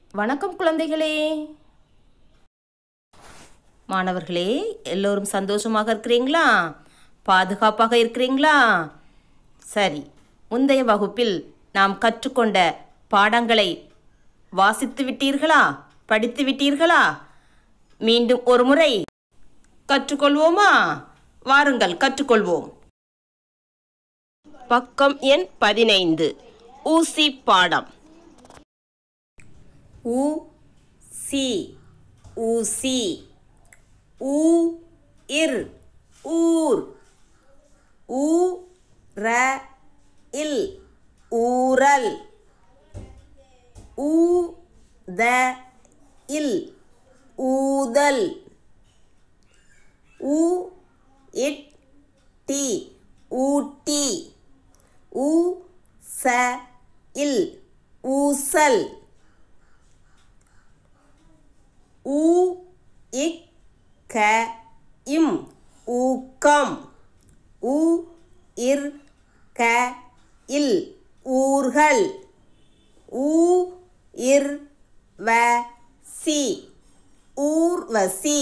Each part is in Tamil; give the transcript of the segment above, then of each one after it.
வணக்கம் குழந்தைகளே மாணவர்களே எல்லோரும் சந்தோஷமாக இருக்கிறீங்களா பாதுகாப்பாக இருக்கிறீங்களா சரி முந்தைய வகுப்பில் நாம் கற்றுக்கொண்ட பாடங்களை வாசித்து விட்டீர்களா படித்து விட்டீர்களா மீண்டும் ஒரு முறை கற்றுக்கொள்வோமா வாருங்கள் கற்றுக்கொள்வோம் பக்கம் எண் பதினைந்து ஊசி பாடம் ஊ சி ஊசி ஊ இர் ஊர் ஊ ர இல் ஊரல் ஊ த இல் ஊதல் ஊ இட் டி ஊட்டி ஊ ச இல் ஊசல் ஊ இக் க இம் ஊக்கம் ஊ இர் க இல் ஊர்கள் ஊ இர் வ சி ஊர்வசி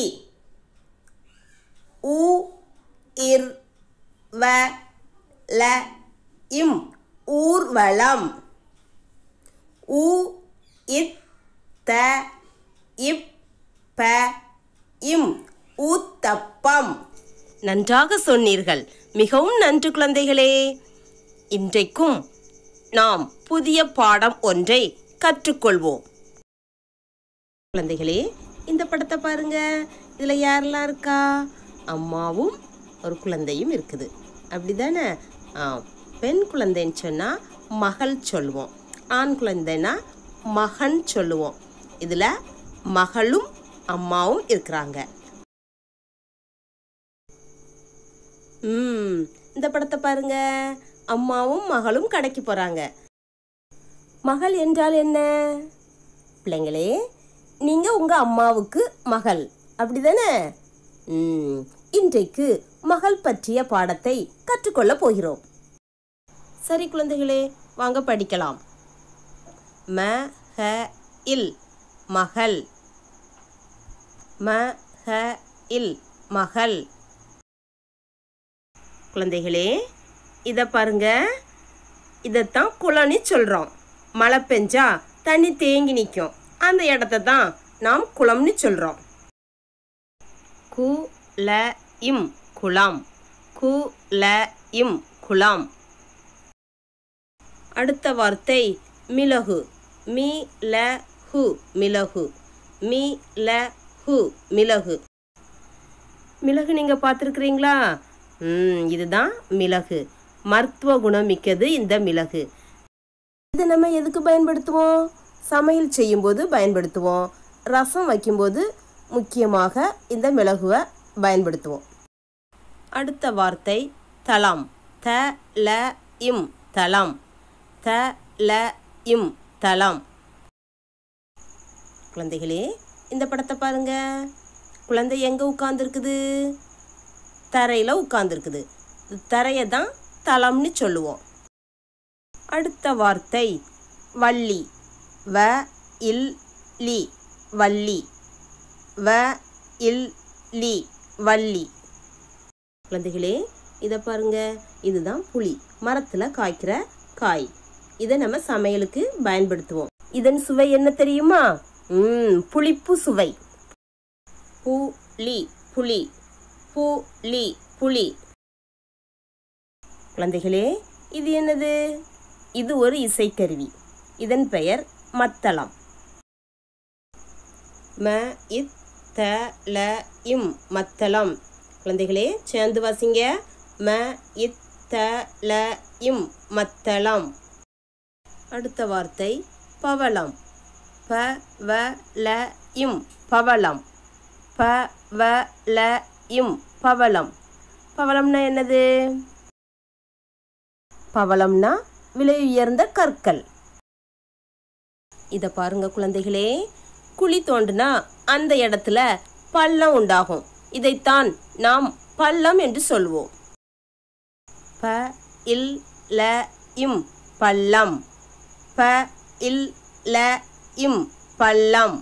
ஊ இர் வ ல இம் ஊர்வலம் ஊ இத் த இப் ப இம் ஊத்தப்பம் நன்றாக சொன்னீர்கள் மிகவும் நன்று குழந்தைகளே இன்றைக்கும் நாம் புதிய பாடம் ஒன்றை கற்றுக்கொள்வோம் குழந்தைகளே இந்த படத்தை பாருங்க இதில் யாரெல்லாம் இருக்கா அம்மாவும் ஒரு குழந்தையும் இருக்குது அப்படிதானே ஆ பெண் குழந்தைன்னு சொன்னால் மகள் சொல்லுவோம் ஆண் குழந்தைன்னா மகன் சொல்லுவோம் இதில் மகளும் அம்மாவும் இருக்கிறாங்க ம் இந்த படத்தை பாருங்க அம்மாவும் மகளும் கடைக்கு போகிறாங்க மகள் என்றால் என்ன பிள்ளைங்களே நீங்கள் உங்கள் அம்மாவுக்கு மகள் அப்படிதானே ம் இன்றைக்கு மகள் பற்றிய பாடத்தை கற்றுக்கொள்ள போகிறோம் சரி குழந்தைகளே வாங்க படிக்கலாம் ம ஹ இல் மகள் ம ஹ இல் மகள் குழந்தைகளே இதை பாருங்க இதைத்தான் குளம்னு சொல்கிறோம் மழை பெஞ்சா தண்ணி தேங்கி நிற்கும் அந்த இடத்த தான் நாம் குளம்னு சொல்கிறோம் கு ல இம் குளம் கு ல இம் குளம் அடுத்த வார்த்தை மிளகு மீ ல ஹு மிளகு மீ ல ஹு மிளகு மிளகு நீங்கள் பார்த்துருக்குறீங்களா ம் இதுதான் மிளகு மருத்துவ குணம் மிக்கது இந்த மிளகு இதை நம்ம எதுக்கு பயன்படுத்துவோம் சமையல் செய்யும்போது பயன்படுத்துவோம் ரசம் வைக்கும்போது முக்கியமாக இந்த மிளகுவை பயன்படுத்துவோம் அடுத்த வார்த்தை தளம் த ல இம் தளம் த ல இம் தளம் குழந்தைகளே இந்த படத்தை பாருங்க குழந்தை எங்கே உட்காந்துருக்குது தரையில் உட்காந்துருக்குது தரையை தான் தளம்னு சொல்லுவோம் அடுத்த வார்த்தை வள்ளி வ இல் லி வள்ளி வ இல் லி வள்ளி குழந்தைகளே இதை பாருங்க இதுதான் புளி மரத்தில் காய்க்கிற காய் இதை நம்ம சமையலுக்கு பயன்படுத்துவோம் இதன் சுவை என்ன தெரியுமா ம் புளிப்பு சுவை புளி புளி புளி புளி குழந்தைகளே இது என்னது இது ஒரு இசைக்கருவி இதன் பெயர் மத்தளம் ம இத் த ல இம் மத்தளம் குழந்தைகளே சேர்ந்து வாசிங்க ம இத் த ல இம் மத்தளம் அடுத்த வார்த்தை பவளம் ப வ ல இம் பவளம் ப வ ல இம் பவளம் பவளம்னா என்னது பவளம்னா விலை உயர்ந்த கற்கள் இதை பாருங்க குழந்தைகளே குழி தோண்டுனா அந்த இடத்துல பள்ளம் உண்டாகும் இதைத்தான் நாம் பள்ளம் என்று சொல்வோம் ப இல் ல இம் பள்ளம் ப இல் ல இம் பள்ளம்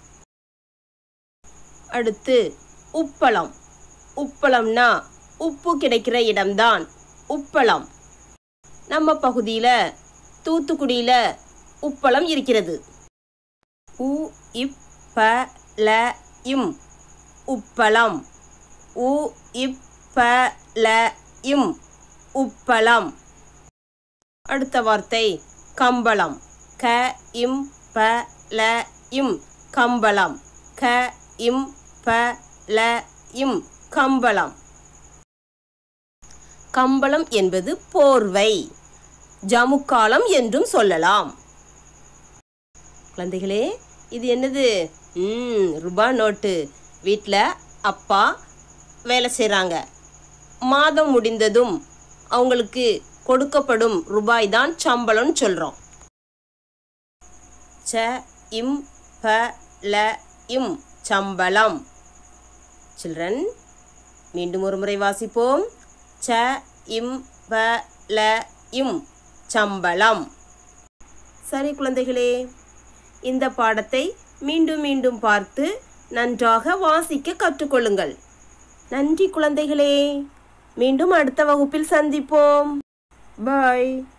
அடுத்து உப்பளம் உப்பளம்னா உப்பு கிடைக்கிற இடம்தான் உப்பளம் நம்ம பகுதியில் தூத்துக்குடியில் உப்பளம் இருக்கிறது உ இப் ப ல இம் உப்பளம் உ இப் ப ல இம் உப்பளம் அடுத்த வார்த்தை கம்பளம் க இம் ப ல இம் கம்பளம் க இம் ப ல இம் கம்பளம் கம்பளம் என்பது போர்வை ஜமுக்காலம் என்றும் சொல்லலாம் குழந்தைகளே இது என்னது ம் ரூபா நோட்டு வீட்டில் அப்பா வேலை செய்கிறாங்க மாதம் முடிந்ததும் அவங்களுக்கு கொடுக்கப்படும் ரூபாய் தான் சம்பளம்னு சொல்கிறோம் ச இம் ப ல இம் சம்பளம் சில்ட்ரன் மீண்டும் ஒரு முறை வாசிப்போம் ச இம் ப ல இம் சம்பளம் சரி குழந்தைகளே இந்த பாடத்தை மீண்டும் மீண்டும் பார்த்து நன்றாக வாசிக்க கற்றுக்கொள்ளுங்கள் நன்றி குழந்தைகளே மீண்டும் அடுத்த வகுப்பில் சந்திப்போம் பாய்